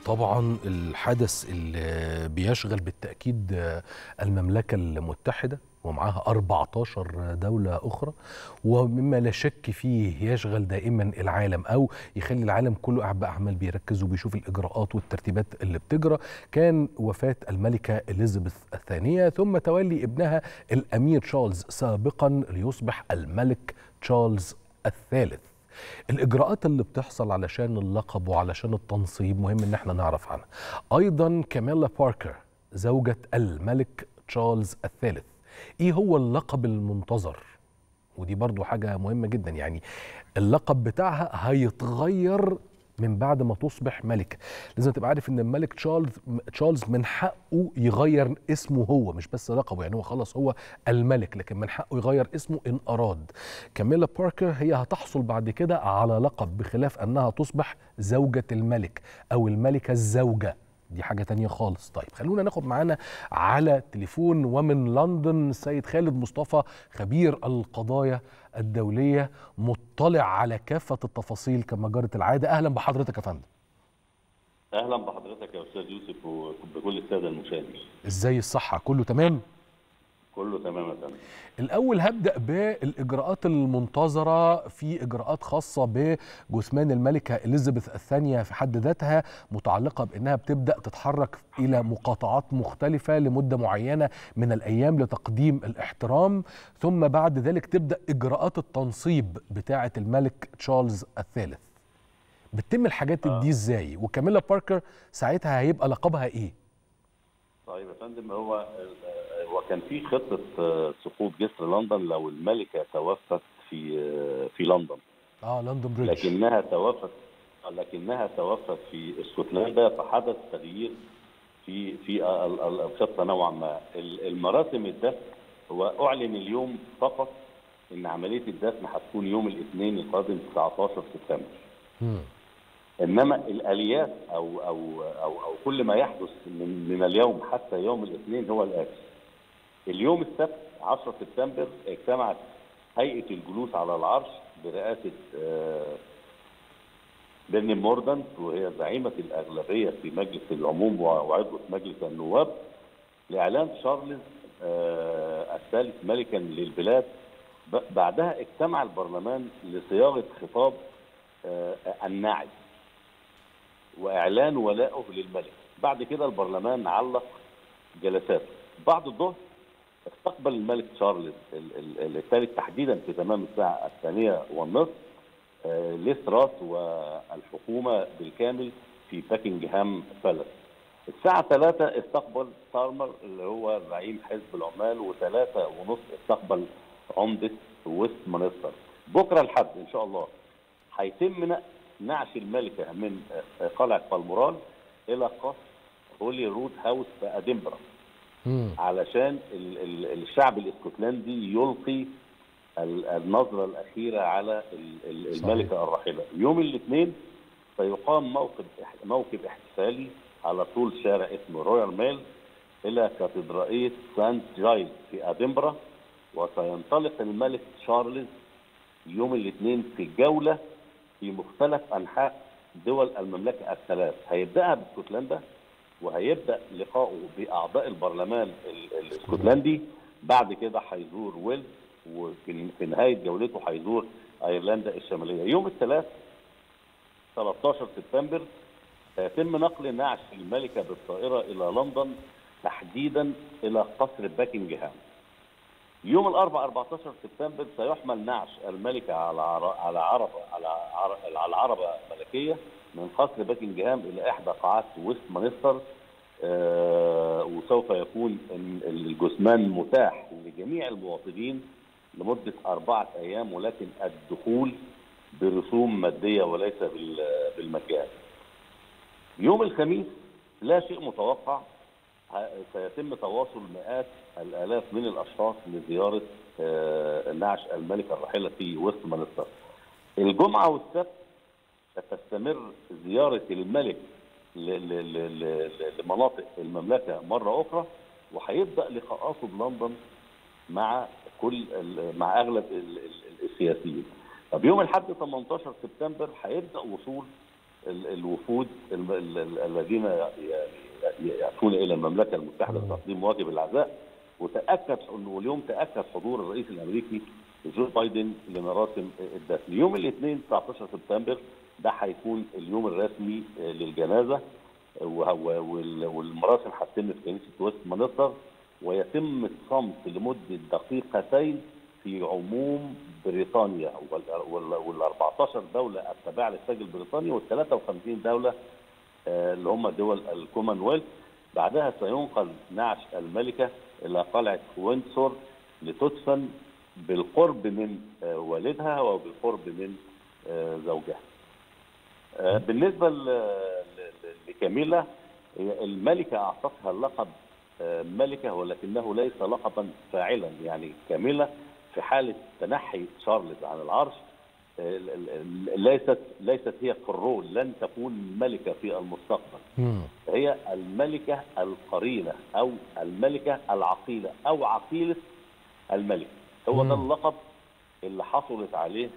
طبعا الحدث اللي بيشغل بالتأكيد المملكة المتحدة ومعها 14 دولة أخرى ومما لا شك فيه يشغل دائما العالم أو يخلي العالم كله قاعد بقى عمال بيركز وبيشوف الإجراءات والترتيبات اللي بتجرى كان وفاة الملكة إليزابيث الثانية ثم تولي ابنها الأمير تشارلز سابقا ليصبح الملك تشارلز الثالث الاجراءات اللي بتحصل علشان اللقب وعلشان التنصيب مهم ان احنا نعرف عنها ايضا كاميلا باركر زوجة الملك تشارلز الثالث ايه هو اللقب المنتظر ودي برضو حاجة مهمة جدا يعني اللقب بتاعها هيتغير من بعد ما تصبح ملكة لازم تبقى عارف ان الملك تشارلز تشارلز من حقه يغير اسمه هو مش بس لقبه يعني هو خلاص هو الملك لكن من حقه يغير اسمه ان اراد كاميلا باركر هي هتحصل بعد كده على لقب بخلاف انها تصبح زوجة الملك او الملكة الزوجة دي حاجة تانية خالص طيب خلونا ناخد معانا على تليفون ومن لندن السيد خالد مصطفى خبير القضايا الدولية مطلع على كافة التفاصيل كما جرت العادة أهلا بحضرتك يا فندم اهلا بحضرتك يا استاذ يوسف وبكل الساده المشاهدين ازاي الصحة كله تمام كله تمام يا فندم الأول هبدأ بالإجراءات المنتظرة في إجراءات خاصة بجثمان الملكة إليزابيث الثانية في حد ذاتها متعلقة بأنها بتبدأ تتحرك إلى مقاطعات مختلفة لمدة معينة من الأيام لتقديم الاحترام ثم بعد ذلك تبدأ إجراءات التنصيب بتاعة الملك تشارلز الثالث بتتم الحاجات آه. دي إزاي وكاميلا باركر ساعتها هيبقى لقبها إيه طيب يا فندم هو هو كان في خطه آه، سقوط جسر لندن لو الملكه توفت في آه، في لندن آه لندن بريدج لكنها توفت لكنها توفت في اسكتلندا فحدث تغيير في في ال- ال- الخطه نوعا ما ال- المراسم الدفن هو اعلن اليوم فقط ان عمليه الدفن هتكون يوم الاثنين القادم 19 سبتمبر مم. انما الاليات او او او او كل ما يحدث من من اليوم حتى يوم الاثنين هو الاتي. اليوم السبت 10 سبتمبر اجتمعت هيئه الجلوس على العرش برئاسه آه، بيرني موردنت وهي زعيمه الاغلبيه في مجلس العموم وعضو مجلس النواب لاعلان شارلز آه، الثالث ملكا للبلاد ب- بعدها اجتمع البرلمان لصياغه خطاب آه، الناعي واعلان ولائه للملك بعد كده البرلمان علق جلساته بعد الظهر استقبل الملك تشارلز ال- ال- الثالث تحديدا في تمام الساعه الثانيه والنصف آه، ليستراس والحكومه بالكامل في باكنجهام بالاس الساعة 3 استقبل ستارمر اللي هو زعيم حزب العمال وثلاثة ونصف استقبل عمدة ويست مانستر بكرة الحد إن شاء الله هيتم ن- نعش الملكة من آه، قلعة بالمورال إلى قصر هولي رود هاوس في أدنبرا مم. علشان ال- ال- الشعب الاسكتلندي يلقي ال- النظرة الأخيرة على ال- ال- صحيح. الملكة الراحلة يوم الاثنين سيقام موقف اح- موكب احتفالي على طول شارع اسمه رويال ميل إلى كاتدرائية سانت جايل في أدنبرا وسينطلق الملك تشارلز يوم الاثنين في جولة في مختلف أنحاء دول المملكة الثلاث هيبدأها باسكتلندا وهيبدا لقائه باعضاء البرلمان ال- الاسكتلندي بعد كده هيزور ويلز وفي في نهايه جولته هيزور ايرلندا الشماليه يوم الثلاث 13 سبتمبر سيتم نقل نعش الملكه بالطائره الى لندن تحديدا الى قصر باكنجهام يوم الاربعاء 14 سبتمبر سيحمل نعش الملكه على عر- على عربه على عر- على عربه ملكيه من قصر باكنجهام الى احدى قاعات ويست مانستر آه، وسوف يكون ال- الجثمان متاح لجميع المواطنين لمده اربعه ايام ولكن الدخول برسوم ماديه وليس بال- بالمجان. يوم الخميس لا شيء متوقع ه- سيتم تواصل مئات الالاف من الاشخاص لزياره آه، نعش الملكه الراحله في ويست مانستر. الجمعه والسبت ستستمر زياره الملك ل- ل- ل- ل- لمناطق المملكه مره اخرى وهيبدا لقاءاته بلندن مع كل ال- مع اغلب ال- ال- السياسيين. طب يوم الاحد 18 سبتمبر هيبدا وصول الوفود الذين ياتون الى المملكه المتحده لتقديم واجب العزاء وتاكد واليوم تاكد حضور الرئيس الامريكي جو بايدن لمراسم الدفن يوم الاثنين 19 سبتمبر ده هيكون اليوم الرسمي للجنازه والمراسم هتتم في كنيسه ويست مانستر ويتم الصمت لمده دقيقتين في عموم بريطانيا وال 14 دوله التابعه للسجل البريطاني وال 53 دوله اللي هم دول الكومنولث بعدها سينقل نعش الملكه الى قلعه ويندسور لتدفن بالقرب من والدها وبالقرب من زوجها. بالنسبه لكاميلا الملكه اعطتها اللقب ملكه ولكنه ليس لقبا فاعلا يعني كاميلا في حاله تنحي تشارلز عن العرش ليست ليست هي في الرول لن تكون ملكه في المستقبل هي الملكه القرينه او الملكه العقيله او عقيله الملك هو ده اللقب اللي حصلت عليه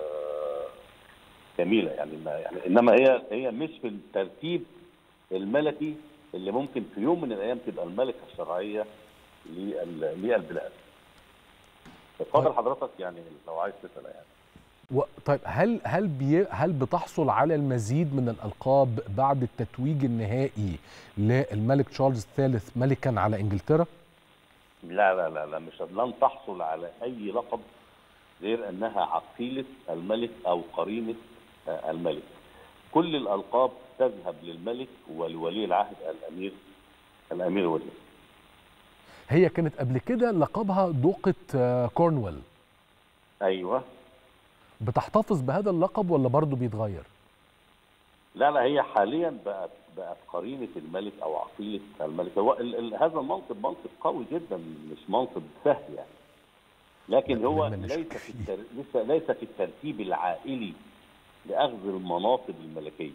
جميله يعني يعني انما هي هي مش في الترتيب الملكي اللي ممكن في يوم من الايام تبقى الملكه الشرعيه للبلاد. اتفضل حضرتك يعني لو عايز تسال يعني. و... طيب هل هل بي... هل بتحصل على المزيد من الالقاب بعد التتويج النهائي للملك تشارلز الثالث ملكا على انجلترا؟ لا لا لا لا مش لن تحصل على اي لقب غير انها عقيله الملك او قرينه الملك. كل الالقاب تذهب للملك ولولي العهد الامير الامير ويليام. هي كانت قبل كده لقبها دوقة كورنويل. ايوه. بتحتفظ بهذا اللقب ولا برضه بيتغير؟ لا لا هي حاليا بقت بقت قرينه الملك او عقيله الملك هو ال ال هذا المنصب منصب قوي جدا مش منصب سهل يعني لكن هو ليس في التر... ليس ليس في الترتيب العائلي لاخذ المناصب الملكيه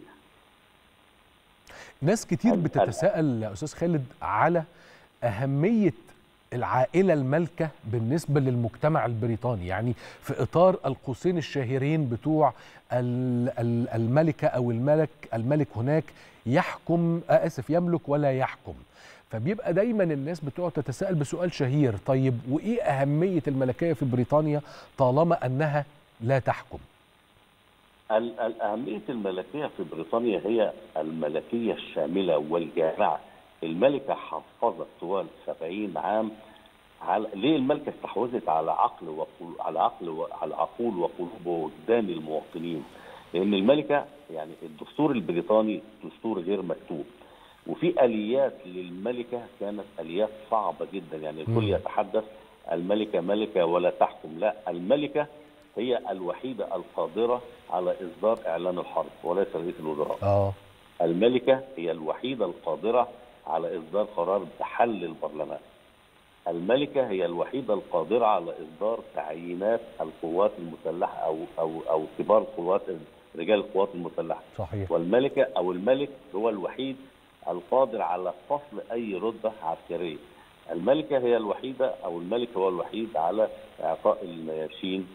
ناس كتير بتتساءل يا استاذ خالد على اهميه العائله المالكه بالنسبه للمجتمع البريطاني يعني في اطار القوسين الشهيرين بتوع الملكه او الملك الملك هناك يحكم اسف يملك ولا يحكم فبيبقى دايما الناس بتقعد تتساءل بسؤال شهير طيب وايه اهميه الملكيه في بريطانيا طالما انها لا تحكم الأهمية الملكية في بريطانيا هي الملكية الشاملة والجامعة الملكة حفظت طوال 70 عام على ليه الملكة استحوذت على عقل وقل... على عقل و... على عقول وقلوب وجدان المواطنين لأن الملكة يعني الدستور البريطاني دستور غير مكتوب وفي آليات للملكة كانت آليات صعبة جدا يعني الكل يتحدث الملكة ملكة ولا تحكم لا الملكة هي الوحيدة القادرة على إصدار إعلان الحرب وليس رئيس الوزراء. اه الملكة هي الوحيدة القادرة على إصدار قرار بحل البرلمان. الملكة هي الوحيدة القادرة على إصدار تعيينات القوات المسلحة أو أو أو كبار قوات رجال القوات المسلحة. صحيح. والملكة أو الملك هو الوحيد القادر على فصل أي رتبة عسكرية. الملكة هي الوحيدة أو الملك هو الوحيد على إعطاء النياشين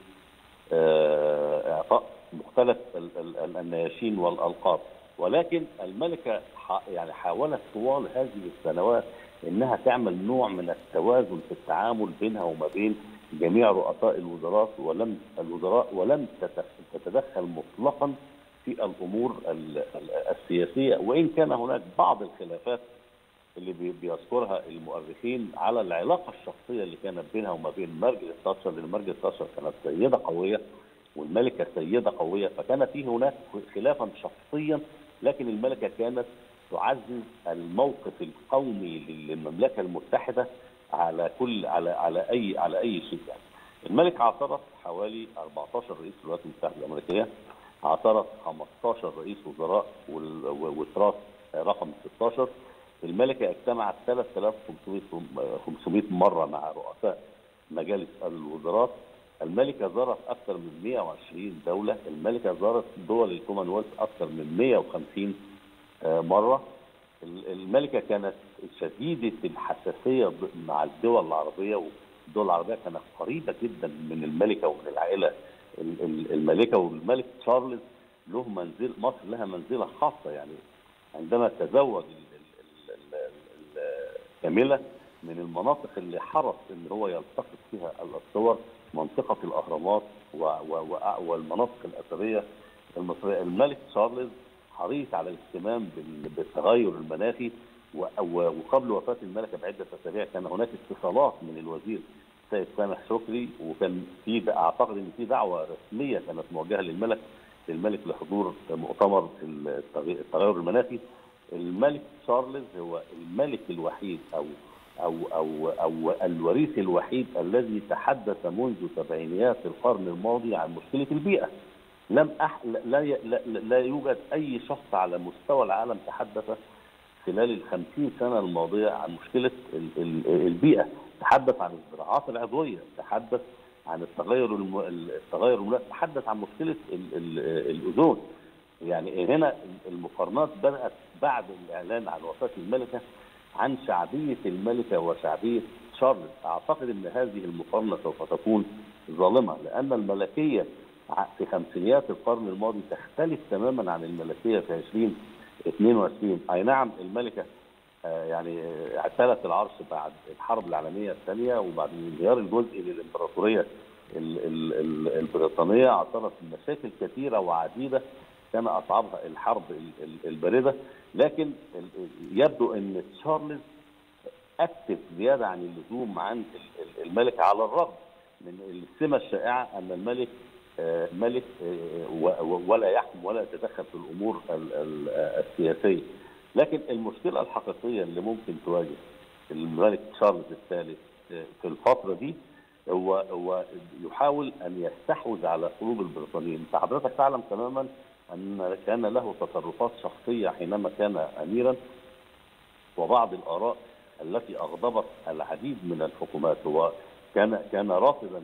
اعطاء مختلف النياشين والالقاب ولكن الملكه يعني حاولت طوال هذه السنوات انها تعمل نوع من التوازن في التعامل بينها وما بين جميع رؤساء الوزراء ولم الوزراء ولم تتدخل مطلقا في الامور السياسيه وان كان هناك بعض الخلافات اللي بيذكرها المؤرخين على العلاقه الشخصيه اللي كانت بينها وما بين مارجريت تاتشر لان مارجريت تاتشر كانت سيده قويه والملكه سيده قويه فكان في هناك خلافا شخصيا لكن الملكه كانت تعزز الموقف القومي للمملكه المتحده على كل على على اي على اي شيء يعني. الملك اعترف حوالي 14 رئيس الولايات المتحده الامريكيه اعترف 15 رئيس وزراء وتراث رقم 16 الملكة اجتمعت 3500 مرة مع رؤساء مجالس الوزارات الملكة زارت أكثر من 120 دولة الملكة زارت دول الكومنولث أكثر من 150 مرة الملكة كانت شديدة الحساسية مع الدول العربية والدول العربية كانت قريبة جدا من الملكة ومن العائلة الملكة والملك تشارلز له منزل مصر لها منزله خاصه يعني عندما تزوج كامله من المناطق اللي حرص ان هو يلتقط فيها الصور منطقه الاهرامات والمناطق الاثريه المصريه الملك تشارلز حريص على الاهتمام بالتغير المناخي وقبل وفاه الملكه بعده اسابيع كان هناك اتصالات من الوزير السيد سامح شكري وكان في اعتقد ان في دعوه رسميه كانت موجهه للملك للملك لحضور مؤتمر التغير المناخي الملك تشارلز هو الملك الوحيد او او او او الوريث الوحيد الذي تحدث منذ سبعينيات القرن الماضي عن مشكله البيئه لم أح... لا, ي... لا لا يوجد اي شخص على مستوى العالم تحدث خلال الخمسين سنه الماضيه عن مشكله البيئه تحدث عن الزراعات العضويه تحدث عن التغير الم... التغير المناخ تحدث عن مشكله ال... ال... الاوزون يعني هنا المقارنات بدات بعد الاعلان عن وفاه الملكه عن شعبيه الملكه وشعبيه تشارلز اعتقد ان هذه المقارنه سوف تكون ظالمه لان الملكيه في خمسينيات القرن الماضي تختلف تماما عن الملكيه في 2022 اي نعم الملكه يعني اعتلت العرش بعد الحرب العالميه الثانيه وبعد الانهيار الجزئي للامبراطوريه البريطانيه عثرت مشاكل كثيره وعديده كان اصعبها الحرب البارده لكن يبدو ان تشارلز اكتف زياده عن اللزوم عن الملك على الرغم من السمه الشائعه ان الملك ملك ولا يحكم ولا يتدخل في الامور السياسيه لكن المشكله الحقيقيه اللي ممكن تواجه الملك تشارلز الثالث في الفتره دي هو هو يحاول ان يستحوذ على قلوب البريطانيين، انت حضرتك تعلم تماما ان كان له تصرفات شخصيه حينما كان اميرا وبعض الاراء التي اغضبت العديد من الحكومات هو كان كان رافضا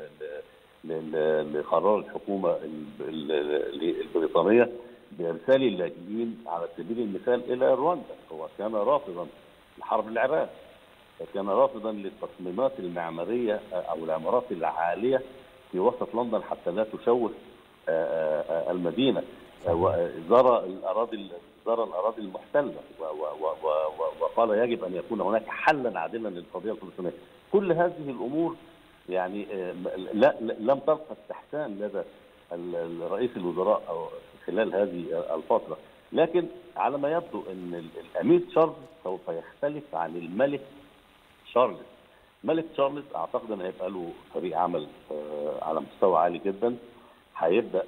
لقرار الحكومه البريطانيه بارسال اللاجئين على سبيل المثال الى رواندا هو كان رافضا لحرب العراق كان رافضا للتصميمات المعماريه او العمارات العاليه في وسط لندن حتى لا تشوه المدينه زار الاراضي زار الاراضي المحتله وقال يجب ان يكون هناك حلا عادلا للقضيه الفلسطينيه كل هذه الامور يعني لا لم تلقى استحسان لدى رئيس الوزراء أو خلال هذه الفتره لكن على ما يبدو ان الامير تشارلز سوف يختلف عن الملك تشارلز الملك تشارلز اعتقد ان هيبقى له فريق عمل على مستوى عالي جدا هيبدا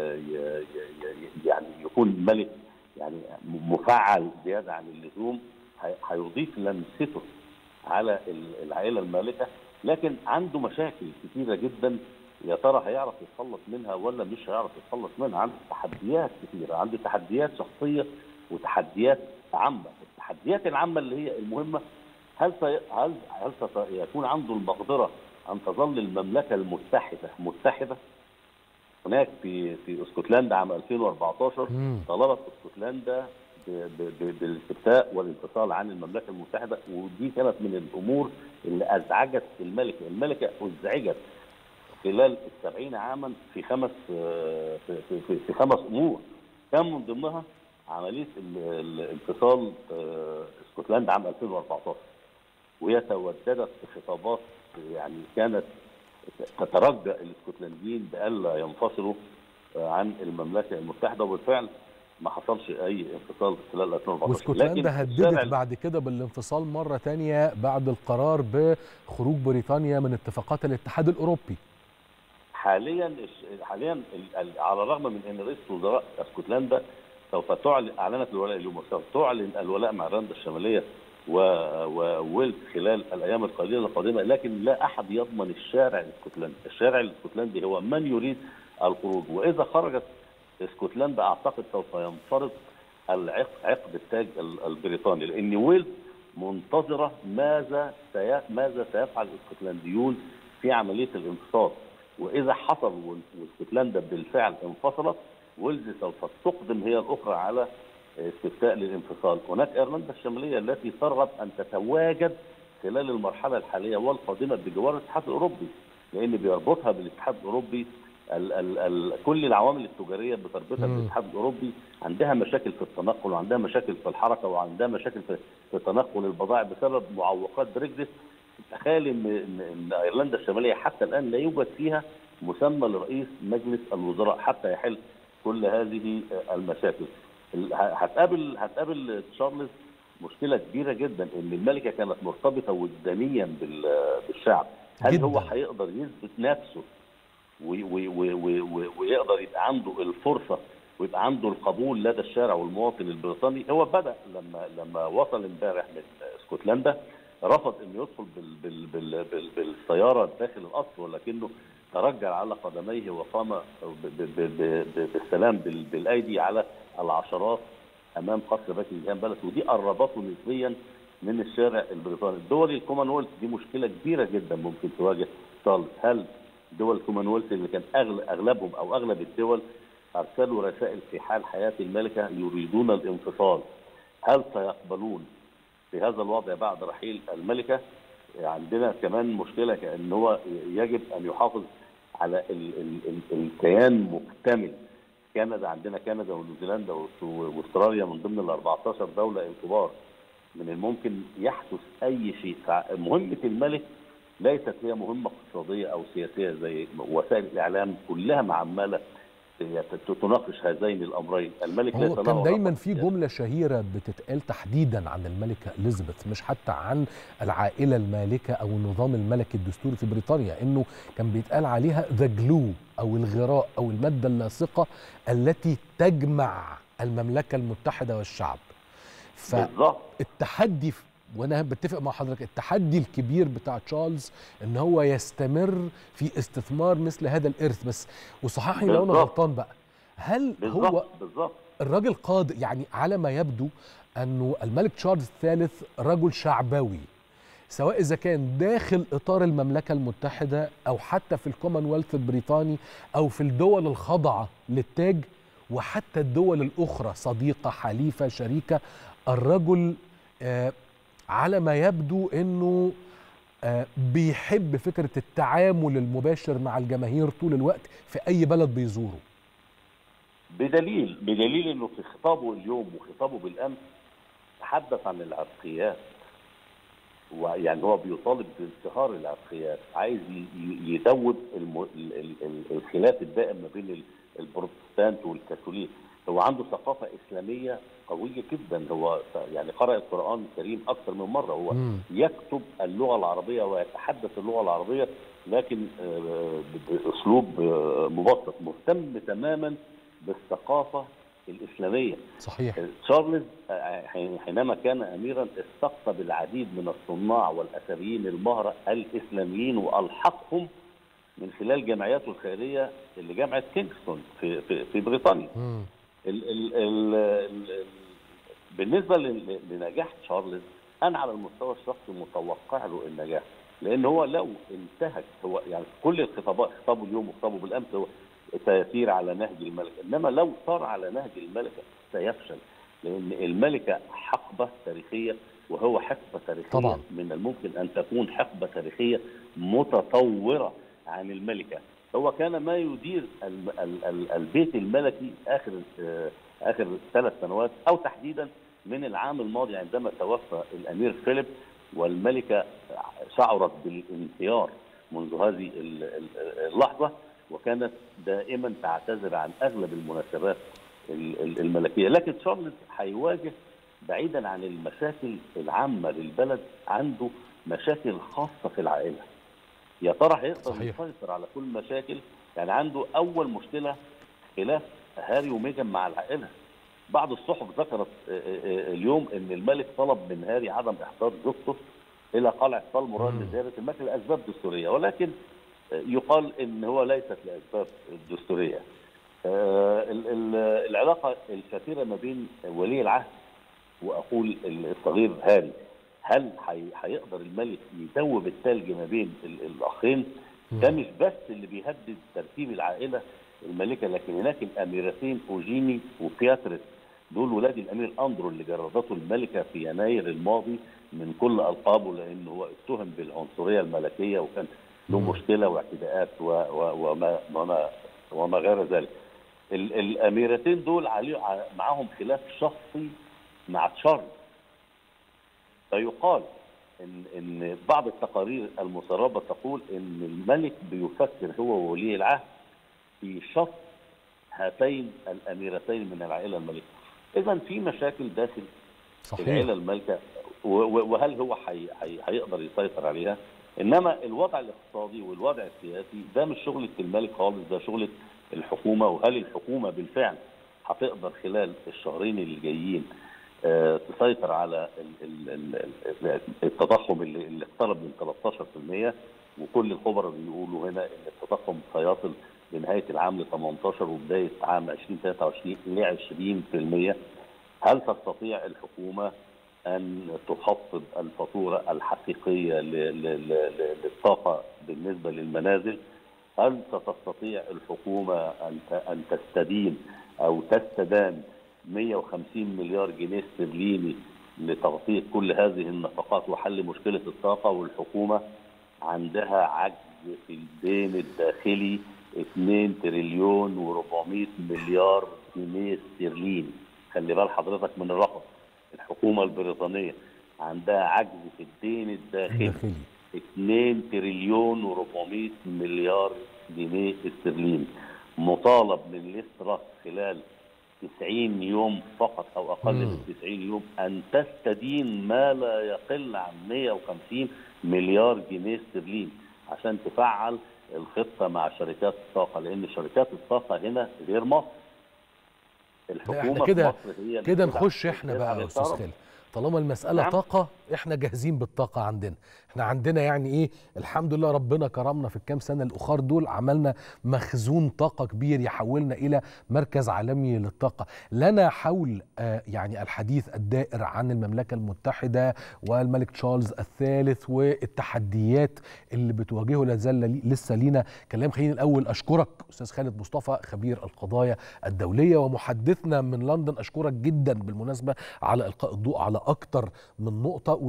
يعني يكون ملك يعني مفعل زياده عن اللزوم هيضيف لمسته على العائله المالكه لكن عنده مشاكل كثيره جدا يا ترى هيعرف يتخلص منها ولا مش هيعرف يتخلص منها عنده تحديات كثيره عنده تحديات شخصيه وتحديات عامه التحديات العامه اللي هي المهمه هل سي... هل هل سيكون عنده المقدره ان تظل المملكه المتحده متحده هناك في في اسكتلندا عام 2014 طلبت اسكتلندا بالاستفتاء والانفصال عن المملكه المتحده ودي كانت من الامور اللي ازعجت الملكه، الملكه ازعجت خلال السبعين عاما في خمس في, في, في خمس امور كان من ضمنها عمليه الانفصال اسكتلندا عام 2014 وهي توددت بخطابات يعني كانت تترجى الاسكتلنديين بالا ينفصلوا عن المملكه المتحده وبالفعل ما حصلش اي انفصال خلال 2014 واسكتلندا هددت بعد كده بالانفصال مره ثانيه بعد القرار بخروج بريطانيا من اتفاقات الاتحاد الاوروبي حاليا حاليا على الرغم من ان رئيس وزراء اسكتلندا سوف تعلن اعلنت الولاء اليوم سوف تعلن الولاء مع ايرلندا الشماليه وويلز خلال الايام القليله القادمه لكن لا احد يضمن الشارع الاسكتلندي، الشارع الاسكتلندي هو من يريد الخروج واذا خرجت اسكتلندا اعتقد سوف ينفرض عقد التاج البريطاني لان ويلز منتظره ماذا سي... ماذا سيفعل الاسكتلنديون في عمليه الانفصال واذا حصل واسكتلندا بالفعل انفصلت ويلز سوف تقدم هي الاخرى على استفتاء للانفصال هناك ايرلندا الشماليه التي ترغب ان تتواجد خلال المرحله الحاليه والقادمه بجوار الاتحاد الاوروبي لان بيربطها بالاتحاد الاوروبي ال ال ال كل العوامل التجاريه اللي بتربطها مم. بالاتحاد الاوروبي عندها مشاكل في التنقل وعندها مشاكل في الحركه وعندها مشاكل في, في تنقل البضائع بسبب معوقات بريكزيت تخيل ان ان إن ايرلندا الشماليه حتى الان لا يوجد فيها مسمى لرئيس مجلس الوزراء حتى يحل كل هذه المشاكل ال- ه- هتقابل هتقابل تشارلز مشكله كبيره جدا ان الملكه كانت مرتبطه وجدانيا بال- بالشعب هل جداً. هو هيقدر يثبت نفسه وي- وي- وي- وي- وي- ويقدر يبقى عنده الفرصه ويبقى عنده القبول لدى الشارع والمواطن البريطاني هو بدا لما لما وصل امبارح من اسكتلندا رفض انه يدخل بال بال بال بال بالسياره داخل القصر ولكنه ترجل على قدميه وقام ب- ب- ب- ب- بالسلام بال- بالايدي على العشرات امام قصر باكنجهام بالاس ودي قربته نسبيا من الشارع البريطاني، الدول الكومنولث دي مشكله كبيره جدا ممكن تواجه تشارلز، هل دول الكومنولث اللي كان أغل- اغلبهم او اغلب الدول ارسلوا رسائل في حال حياه الملكه يريدون الانفصال، هل سيقبلون في هذا الوضع بعد رحيل الملكه؟ عندنا كمان مشكله كان هو يجب ان يحافظ على ال ال ال الكيان مكتمل كندا عندنا كندا ونيوزيلندا وأس- واستراليا من ضمن ال 14 دوله الكبار من الممكن يحدث اي شيء مهمه الملك ليست هي مهمه اقتصاديه او سياسيه زي وسائل الاعلام كلها معمله تناقش هذين الامرين الملك ليس هو له كان دايما رقم في سياسي. جمله شهيره بتتقال تحديدا عن الملكه اليزابيث مش حتى عن العائله المالكه او النظام الملكي الدستوري في بريطانيا انه كان بيتقال عليها ذا جلو او الغراء او الماده اللاصقه التي تجمع المملكه المتحده والشعب بالظبط فالتحدي في- وانا بتفق مع حضرتك التحدي الكبير بتاع تشارلز ان هو يستمر في استثمار مثل هذا الارث بس وصححني لو انا بالظبط. غلطان بقى هل هو بالظبط بالظبط الراجل قادر يعني على ما يبدو انه الملك تشارلز الثالث رجل شعبوي سواء اذا كان داخل اطار المملكه المتحده او حتى في الكومنولث البريطاني او في الدول الخاضعه للتاج وحتى الدول الاخرى صديقه حليفه شريكه الرجل آه على ما يبدو انه آه بيحب فكره التعامل المباشر مع الجماهير طول الوقت في اي بلد بيزوره بدليل بدليل انه في خطابه اليوم وخطابه بالامس تحدث عن العرقيات ويعني هو بيطالب بانتهار العرقيات عايز ي- ي- يذوب الم... ال- ال- ال- الخلاف الدائم ما بين ال- البروتستانت والكاثوليك هو عنده ثقافه اسلاميه قويه جدا هو يعني قرأ القران الكريم اكثر من مره هو مم. يكتب اللغه العربيه ويتحدث اللغه العربيه لكن آه، باسلوب آه، مبسط مهتم تماما بالثقافه الاسلاميه صحيح تشارلز آه، حين- حينما كان اميرا استقطب العديد من الصناع والاثريين المهره الاسلاميين والحقهم من خلال جمعياته الخيريه اللي جامعه كينغستون في في, في بريطانيا مم. ال ال ال ال بالنسبه ل- لنجاح تشارلز انا على المستوى الشخصي متوقع له النجاح لان هو لو انتهك هو يعني كل الخطابات خطابه اليوم وخطابه بالامس هو سيسير على نهج الملكه انما لو صار على نهج الملكه سيفشل لان الملكه حقبه تاريخيه وهو حقبه تاريخيه طبعاً. من الممكن ان تكون حقبه تاريخيه متطوره عن الملكه هو كان ما يدير ال- ال- ال- البيت الملكي اخر آه، اخر ثلاث سنوات او تحديدا من العام الماضي عندما توفى الامير فيليب والملكه شعرت بالانهيار منذ هذه ال- ال- اللحظه وكانت دائما تعتذر عن اغلب المناسبات ال- ال- الملكيه لكن تشارلز هيواجه بعيدا عن المشاكل العامه للبلد عنده مشاكل خاصه في العائله يا ترى هيقدر صحيح. يسيطر على كل المشاكل يعني عنده اول مشكله خلاف هاري وميجان مع العائله بعض الصحف ذكرت آه، آه، اليوم ان الملك طلب من هاري عدم احضار زوجته الى قلعه بالمورال مم. لزياره الملك لاسباب دستوريه ولكن آه، يقال ان هو ليست لاسباب دستوريه آه، ال- ال- العلاقه الكثيره ما بين ولي العهد واقول الصغير هاري هل حي- هيقدر الملك يذوب الثلج ما بين ال- الاخين ده مش بس اللي بيهدد ترتيب العائله الملكه لكن هناك الاميرتين اوجيني وبياتريس دول ولاد الامير اندرو اللي جردته الملكه في يناير الماضي من كل القابه لانه هو اتهم بالعنصريه الملكيه وكان له مم. مشكله واعتداءات و- و- وما وما وما غير ذلك ال- الاميرتين دول عليه ع- معاهم خلاف شخصي مع تشارلز فيقال ان ان بعض التقارير المسربه تقول ان الملك بيفكر هو وولي العهد في شط هاتين الاميرتين من العائله الملكه اذا في مشاكل داخل صحيح العيله المالكه و- و- وهل هو حي حي هيقدر يسيطر عليها انما الوضع الاقتصادي والوضع السياسي ده مش شغله الملك خالص ده شغله الحكومه وهل الحكومه بالفعل هتقدر خلال الشهرين اللي جايين آه، تسيطر على ال- ال- ال- ال- التضخم اللي اللي اقترب من 13% وكل الخبراء بيقولوا هنا ان التضخم سيصل بنهايه العام ل 18 وبدايه عام 2023 ل 20% هل تستطيع الحكومه ان تخفض الفاتوره الحقيقيه ل- ل- ل- للطاقه بالنسبه للمنازل؟ هل ستستطيع الحكومه ان ت- ان تستدين او تستدان 150 مليار جنيه استرليني لتغطيه كل هذه النفقات وحل مشكله الطاقه والحكومه عندها عجز في الدين الداخلي 2 تريليون و400 مليار جنيه استرليني خلي بال حضرتك من الرقم الحكومه البريطانيه عندها عجز في الدين الداخلي داخلي 2 تريليون و400 مليار جنيه استرليني مطالب من الاستراس خلال 90 يوم فقط او اقل مم. من 90 يوم ان تستدين ما لا يقل عن 150 مليار جنيه استرليني عشان تفعل الخطه مع شركات الطاقه لان شركات الطاقه هنا غير مصر الحكومه كده- في مصر هي اللي كده بتدعم- نخش احنا بتدعم بقى يا استاذ الكهرباء. خالد طالما المسألة نعم. طاقة احنا جاهزين بالطاقة عندنا احنا عندنا يعني ايه الحمد لله ربنا كرمنا في الكام سنة الأخر دول عملنا مخزون طاقة كبير يحولنا إلى مركز عالمي للطاقة لنا حول آه يعني الحديث الدائر عن المملكة المتحدة والملك تشارلز الثالث والتحديات اللي بتواجهه لا زال لي- لسه لينا كلام خليني الأول أشكرك أستاذ خالد مصطفى خبير القضايا الدولية ومحدثنا من لندن أشكرك جدا بالمناسبة على إلقاء الضوء على أكتر من نقطة